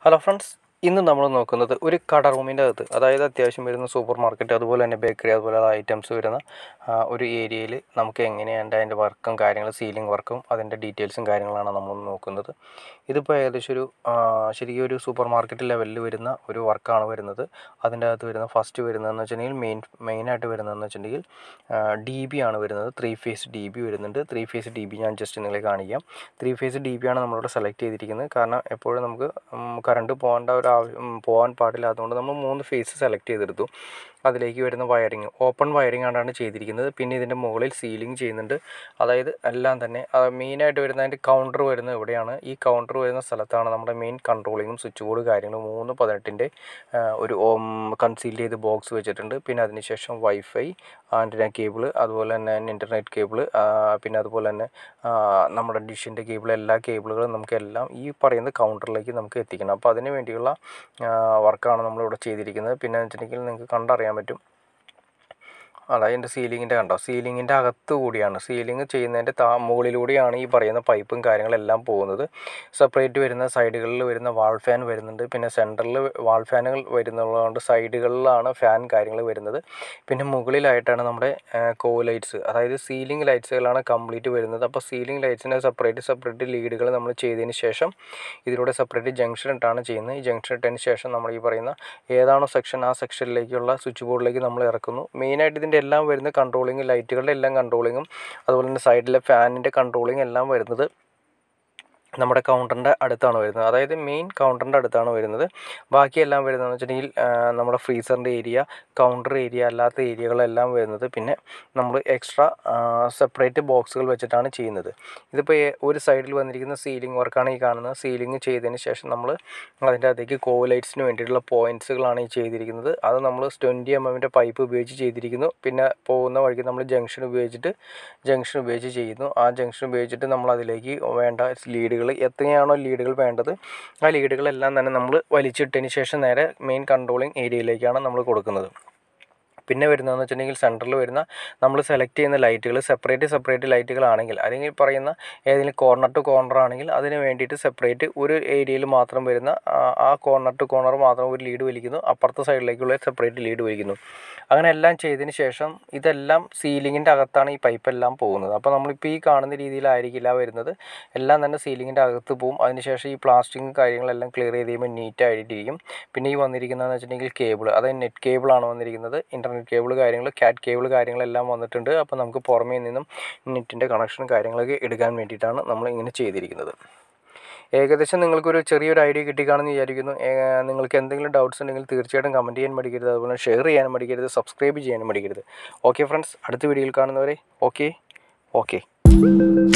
hello friends ഇന്ന് നമ്മൾ നോക്കുന്നത് ഒരു കട റൂമിൻ്റെ അകത്ത് അതായത് അത്യാവശ്യം വരുന്ന സൂപ്പർ മാർക്കറ്റ് അതുപോലെ തന്നെ ബേക്കറി അതുപോലെയുള്ള ഐറ്റംസ് വരുന്ന ആ, ഒരു ഏരിയയിൽ നമുക്ക് എങ്ങനെയാണ് അതിൻ്റെ വർക്കും കാര്യങ്ങൾ സീലിംഗ് വർക്കും അതിൻ്റെ ഡീറ്റെയിൽസും കാര്യങ്ങളാണ് നമ്മൾ നോക്കുന്നത് ഇതിപ്പോൾ ഏകദേശം ഒരു ആ, ശരിക്കും ഒരു സൂപ്പർ മാർക്കറ്റ് ലെവലിൽ വരുന്ന ഒരു വർക്കാണ് വരുന്നത് അതിൻ്റെ അകത്ത് വരുന്ന ഫസ്റ്റ് വരുന്നതെന്ന് വെച്ചിട്ടുണ്ടെങ്കിൽ മെയിൻ മെയിനായിട്ട് വരുന്നതെന്ന് വെച്ചിട്ടുണ്ടെങ്കിൽ ഡി ബി ആണ് വരുന്നത് ത്രീ ഫേസ് ഡി ബി വരുന്നുണ്ട് ത്രീ ഫേസ് ഡി ബി ഞാൻ ജസ്റ്റ് നിങ്ങളെ കാണിക്കാം ത്രീ ഫേസ് ഡി ബി ആണ് നമ്മളിവിടെ സെലക്ട് ചെയ്തിരിക്കുന്നത് കാരണം എപ്പോഴും നമുക്ക് കറണ്ട് പോകേണ്ട ഒരു ആവശ്യം ഉം, പോകാൻ പാടില്ല അതുകൊണ്ട് നമ്മൾ മൂന്ന് ഫേസ് സെലക്ട് ചെയ്തെടുത്തു അതിലേക്ക് വരുന്ന വയറിങ് ഓപ്പൺ വയറിംഗ് ആണ്ടാണ് ചെയ്തിരിക്കുന്നത് പിന്നെ ഇതിൻ്റെ മുകളിൽ സീലിംഗ് ചെയ്യുന്നുണ്ട് അതായത് എല്ലാം തന്നെ മെയിനായിട്ട് വരുന്ന അതിൻ്റെ കൗണ്ടർ വരുന്നത് ഇവിടെയാണ് ഈ കൗണ്ടർ വരുന്ന സ്ഥലത്താണ് നമ്മുടെ മെയിൻ കൺട്രോളിങ്ങും സ്വിച്ച് ബോർഡ് കാര്യങ്ങളും മൂന്ന് പതിനെട്ടിൻ്റെ ഒരു കൺസീൽ ചെയ്ത് ബോക്സ് വെച്ചിട്ടുണ്ട് പിന്നെ അതിനുശേഷം വൈഫൈ ആൻറ്റിന കേബിൾ അതുപോലെ തന്നെ ഇൻ്റർനെറ്റ് കേബിൾ പിന്നെ അതുപോലെ തന്നെ ആ, നമ്മുടെ ഡിഷിൻ്റെ കേബിൾ എല്ലാ കേബിളുകളും നമുക്കെല്ലാം ഈ പറയുന്ന കൗണ്ടറിലേക്ക് നമുക്ക് എത്തിക്കണം അപ്പോൾ അതിന് വേണ്ടിയുള്ള വർക്കാണ് നമ്മളിവിടെ ചെയ്തിരിക്കുന്നത് പിന്നെ വെച്ചിട്ടുണ്ടെങ്കിൽ നിങ്ങൾക്ക് കണ്ടറിയാൻ പറ്റും അതാ എൻ്റെ സീലിങ്ങിൻ്റെ കണ്ടോ സീലിങ്ങിൻ്റെ അകത്ത് കൂടിയാണ് സീലിംഗ് ചെയ്യുന്നതിൻ്റെ താ മുകളിലൂടെയാണ് ഈ പറയുന്ന പൈപ്പും കാര്യങ്ങളെല്ലാം പോകുന്നത് സെപ്പറേറ്റ് വരുന്ന സൈഡുകളിൽ വരുന്ന വാൾ ഫാൻ വരുന്നുണ്ട് പിന്നെ സെൻറ്ററിൽ വാൾ ഫാനുകൾ വരുന്നതുകൊണ്ട് സൈഡുകളിലാണ് ഫാൻ കാര്യങ്ങൾ വരുന്നത് പിന്നെ മുകളിലായിട്ടാണ് നമ്മുടെ കോ ലൈറ്റ്സ് അതായത് സീലിംഗ് ലൈറ്റ്സുകളാണ് കംപ്ലീറ്റ് വരുന്നത് അപ്പോൾ സീലിംഗ് ലൈറ്റ്സിന് സെപ്പറേറ്റ് സെപ്പറേറ്റ് ലീഡുകൾ നമ്മൾ ചെയ്തതിന് ശേഷം ഇതിലൂടെ സെപ്പറേറ്റ് ജംഗ്ഷൻ ഇട്ടാണ് ചെയ്യുന്നത് ഈ ജംഗ്ഷൻ ഇട്ടതിന് ശേഷം നമ്മൾ ഈ പറയുന്ന ഏതാണോ സെക്ഷൻ ആ സെക്ഷനിലേക്കുള്ള സ്വിച്ച് ബോർഡിലേക്ക് നമ്മൾ ഇറക്കുന്നു മെയിനായിട്ട് ഇതിൻ്റെ എല്ലാം വരുന്ന കൺട്രോളിങ് ലൈറ്റുകളുടെ എല്ലാം കൺട്രോളിങ്ങും അതുപോലെ തന്നെ സൈഡിലെ ഫാനിൻ്റെ കൺട്രോളിങ് എല്ലാം വരുന്നത് നമ്മുടെ കൗണ്ടറിൻ്റെ അടുത്താണ് വരുന്നത് അതായത് മെയിൻ കൗണ്ടറിൻ്റെ അടുത്താണ് വരുന്നത് ബാക്കിയെല്ലാം വരുന്നതെന്ന് വെച്ചിട്ടുണ്ടെങ്കിൽ ആ, നമ്മുടെ ഫ്രീസറിൻ്റെ ഏരിയ കൗണ്ടർ ഏരിയ അല്ലാത്ത ഏരിയകളെല്ലാം വരുന്നത് പിന്നെ നമ്മൾ എക്സ്ട്രാ സെപ്പറേറ്റ് ബോക്സുകൾ വെച്ചിട്ടാണ് ചെയ്യുന്നത് ഇതിപ്പോൾ ഏ- ഒരു സൈഡിൽ വന്നിരിക്കുന്ന സീലിംഗ് വർക്കാണ് ഈ കാണുന്നത് സീലിംഗ് ചെയ്തതിന് ശേഷം നമ്മൾ അതിൻ്റെ അകത്തേക്ക് കോ ലൈറ്റ്സിന് വേണ്ടിയിട്ടുള്ള പോയിൻറ്റ്സുകളാണ് ഈ ചെയ്തിരിക്കുന്നത് അത് നമ്മൾ ട്വൻറ്റി എം എമ്മിൻ്റെ പൈപ്പ് ഉപയോഗിച്ച് ചെയ്തിരിക്കുന്നു പിന്നെ പോകുന്ന വഴിക്ക് നമ്മൾ ജംഗ്ഷൻ ഉപയോഗിച്ചിട്ട് ജംഗ്ഷൻ ഉപയോഗിച്ച് ചെയ്യുന്നു ആ ജംഗ്ഷൻ ഉപയോഗിച്ചിട്ട് നമ്മൾ അതിലേക്ക് വേണ്ട ലീഡുകൾ എത്രയാണോ ലീഡുകൾ വേണ്ടത് ആ ലീഡുകളെല്ലാം തന്നെ നമ്മൾ വലിച്ചിട്ടതിന് ശേഷം നേരെ മെയിൻ കൺട്രോളിങ് ഏരിയയിലേക്കാണ് നമ്മൾ കൊടുക്കുന്നത് പിന്നെ വരുന്നതെന്ന് വെച്ചിട്ടുണ്ടെങ്കിൽ സെൻറ്ററിൽ വരുന്ന നമ്മൾ സെലക്ട് ചെയ്യുന്ന ലൈറ്റുകൾ സെപ്പറേറ്റ് സെപ്പറേറ്റ് ലൈറ്റുകളാണെങ്കിൽ അല്ലെങ്കിൽ പറയുന്ന ഏതെങ്കിലും കോർണർ ടു കോർണർ ആണെങ്കിൽ അതിന് വേണ്ടിയിട്ട് സെപ്പറേറ്റ് ഒരു ഏരിയയിൽ മാത്രം വരുന്ന ആ- ആ കോർണർ ടു കോർണർ മാത്രം ഒരു ലീഡ് വലിക്കുന്നു അപ്പുറത്തെ സൈഡിലേക്കുള്ള സെപ്പറേറ്റ് ലീഡ് വലിക്കുന്നു അങ്ങനെ എല്ലാം ചെയ്തതിന് ശേഷം ഇതെല്ലാം സീലിങ്ങിൻ്റെ അകത്താണ് ഈ പൈപ്പ് എല്ലാം പോകുന്നത് അപ്പോൾ നമ്മളിപ്പോൾ ഈ കാണുന്ന രീതിയിലായിരിക്കില്ല വരുന്നത് എല്ലാം തന്നെ സീലിങ്ങിൻ്റെ അകത്ത് പോകും അതിനുശേഷം ഈ പ്ലാസ്റ്റിക് കാര്യങ്ങളെല്ലാം ക്ലിയർ ചെയ്ത് കഴിയുമ്പോൾ നീറ്റായിട്ടിരിക്കും പിന്നെ ഈ വന്നിരിക്കുന്നതെന്ന് വെച്ചിട്ടുണ്ടെങ്കിൽ കേബിൾ അതായത് നെറ്റ് കേബിളാണ് വന്നിരിക്കുന്നത് ഇൻ്റർനെറ്റ് കേബിൾ കാര്യങ്ങൾ കാറ്റ് കേബിൾ കാര്യങ്ങളെല്ലാം വന്നിട്ടുണ്ട് അപ്പോൾ നമുക്ക് പുറമേ നിന്നും നെറ്റിൻ്റെ കണക്ഷൻ കാര്യങ്ങളൊക്കെ എടുക്കാൻ വേണ്ടിയിട്ടാണ് നമ്മൾ ഇങ്ങനെ ചെയ്തിരിക്കുന്നത് ഏകദേശം നിങ്ങൾക്കൊരു ചെറിയൊരു ഐഡിയ കിട്ടിക്കാണെന്ന് വിചാരിക്കുന്നു ഏ- നിങ്ങൾക്ക് എന്തെങ്കിലും ഡൗട്ട്സ് ഉണ്ടെങ്കിൽ തീർച്ചയായിട്ടും കമൻറ്റ് ചെയ്യാൻ മടിക്കരുത് അതുപോലെ ഷെയർ ചെയ്യാനും മടിക്കരുത് സബ്സ്ക്രൈബ് ചെയ്യാനും മടിക്കരുത് ഓക്കെ ഫ്രണ്ട്സ് അടുത്ത വീഡിയോയിൽ കാണുന്നവരെ ഓക്കെ ഓക്കെ